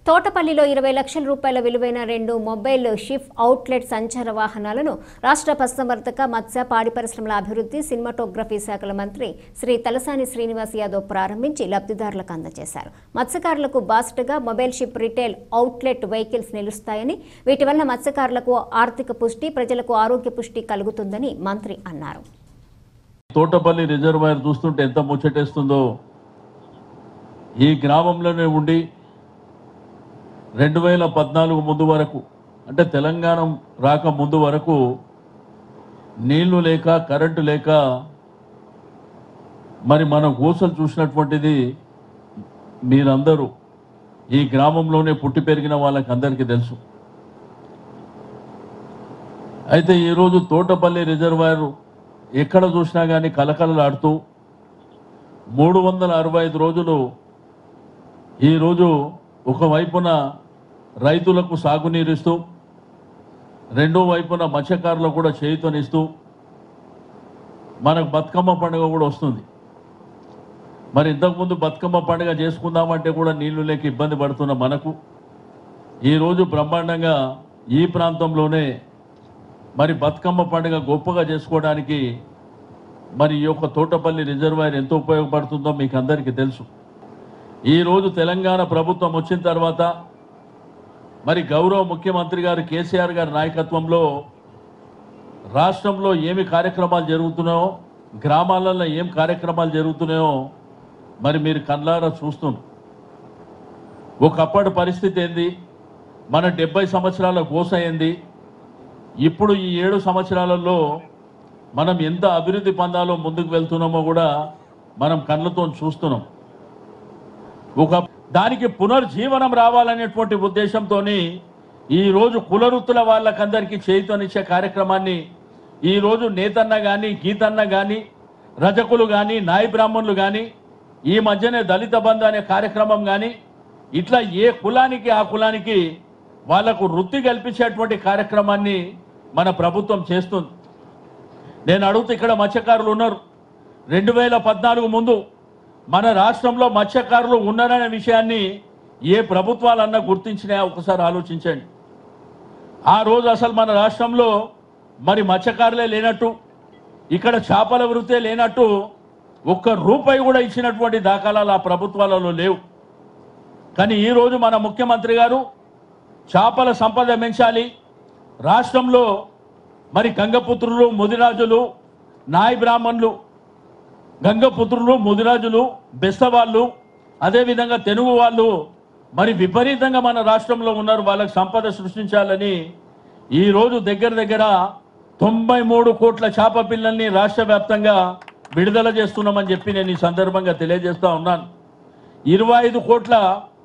తోటపల్లిలో ఇరవై లక్షల రూపాయల విలువైన రెండు మొబైల్ షిఫ్ అవుట్లెట్ సంచార వాహనాలను రాష్ట్ర పశుసంవర్ధక మత్స్య పాడి పరిశ్రమల అభివృద్ధి సినిమాటోగ్రఫీ శాఖల మంత్రి శ్రీ తలసాని శ్రీనివాస్ యాదవ్ ప్రారంభించి లబ్ధిదారులకు అందజేశారు మత్స్యకారులకు బాస్ట్గా మొబైల్ షిప్ రిటైల్ అవుట్లెట్ వెహికల్స్ నిలుస్తాయని వీటి వల్ల మత్స్యకారులకు ఆర్థిక పుష్టి ప్రజలకు ఆరోగ్య పుష్టి కలుగుతుందని మంత్రి అన్నారు తోటపల్లి రిజర్వాయర్ చూస్తుంటే ఎంత ముచ్చటేస్తుందో ఈ గ్రామంలోనే ఉండి రెండు వేల పద్నాలుగు ముందు వరకు అంటే తెలంగాణ రాక ముందు వరకు నీళ్లు లేక కరెంటు లేక మరి మన గోసలు చూసినటువంటిది మీరందరూ ఈ గ్రామంలోనే పుట్టి పెరిగిన వాళ్ళకి అందరికీ తెలుసు అయితే ఈరోజు తోటపల్లి రిజర్వాయర్ ఎక్కడ చూసినా కానీ కలకలలాడుతూ మూడు వందల అరవై ఐదు రోజులు ఈరోజు ఒకవైపున రైతులకు సాగునీరిస్తూ రెండో వైపున మత్స్యకారులకు కూడా చేయుతనిస్తూ మనకు బతుకమ్మ పండుగ కూడా వస్తుంది మరి ఇంతకుముందు బతుకమ్మ పండుగ చేసుకుందామంటే కూడా నీళ్లు లేక ఇబ్బంది పడుతున్న మనకు ఈరోజు బ్రహ్మాండంగా ఈ ప్రాంతంలోనే మరి బతుకమ్మ పండుగ గొప్పగా చేసుకోవడానికి మరి ఈ యొక్క తోటపల్లి రిజర్వాయర్ ఎంత ఉపయోగపడుతుందో మీకు అందరికీ తెలుసు ఈరోజు తెలంగాణ ప్రభుత్వం వచ్చిన తర్వాత మరి గౌరవ ముఖ్యమంత్రి గారు కేసీఆర్ గారి నాయకత్వంలో రాష్ట్రంలో ఏమి కార్యక్రమాలు జరుగుతున్నాయో గ్రామాలలో ఏం కార్యక్రమాలు జరుగుతున్నాయో మరి మీరు కళ్ళారా చూస్తున్నారు ఒకప్పటి పరిస్థితి ఏంది మన డెబ్బై సంవత్సరాల గోస ఏంది ఇప్పుడు ఈ ఏడు సంవత్సరాలలో మనం ఎంత అభివృద్ధి పొందాలో ముందుకు వెళ్తున్నామో కూడా మనం కళ్ళతో చూస్తున్నాం ఒక దానికి పునర్జీవనం రావాలనేటువంటి ఉద్దేశంతో ఈరోజు కులవృత్తుల వాళ్ళకందరికీ చేయుతనిచ్చే కార్యక్రమాన్ని ఈరోజు నేతన్న కానీ గీతన్న కానీ రజకులు కానీ నాయ బ్రాహ్మణులు కానీ ఈ మధ్యనే దళిత బంధు అనే కార్యక్రమం కానీ ఇట్లా ఏ కులానికి ఆ కులానికి వాళ్లకు వృత్తి కల్పించేటువంటి కార్యక్రమాన్ని మన ప్రభుత్వం చేస్తుంది నేను అడుగుతూ ఇక్కడ మత్స్యకారులు ఉన్నారు రెండు వేల పద్నాలుగు ముందు మన రాష్ట్రంలో మత్స్యకారులు ఉన్నారనే విషయాన్ని ఏ ప్రభుత్వాలన్నా గుర్తించినా ఒకసారి ఆలోచించండి ఆ రోజు అసలు మన రాష్ట్రంలో మరి మత్స్యకారులే లేనట్టు ఇక్కడ చేపల వృత్తే లేనట్టు ఒక్క రూపాయి కూడా ఇచ్చినటువంటి దాఖలాలు ఆ ప్రభుత్వాలలో లేవు కానీ ఈరోజు మన ముఖ్యమంత్రి గారు చేపల సంపద పెంచాలి రాష్ట్రంలో మరి గంగపుత్రులు ముదిరాజులు నాయ బ్రాహ్మణులు గంగపుత్రులు ముదిరాజులు బెస్తవాళ్ళు అదేవిధంగా తెలుగు వాళ్ళు మరి విపరీతంగా మన రాష్ట్రంలో ఉన్నారు వాళ్ళకి సంపద సృష్టించాలని ఈరోజు దగ్గర దగ్గర తొంభై మూడు కోట్ల చేప పిల్లల్ని రాష్ట్ర వ్యాప్తంగా విడుదల చేస్తున్నామని చెప్పి నేను ఈ సందర్భంగా తెలియజేస్తా ఉన్నాను ఇరవై ఐదు కోట్ల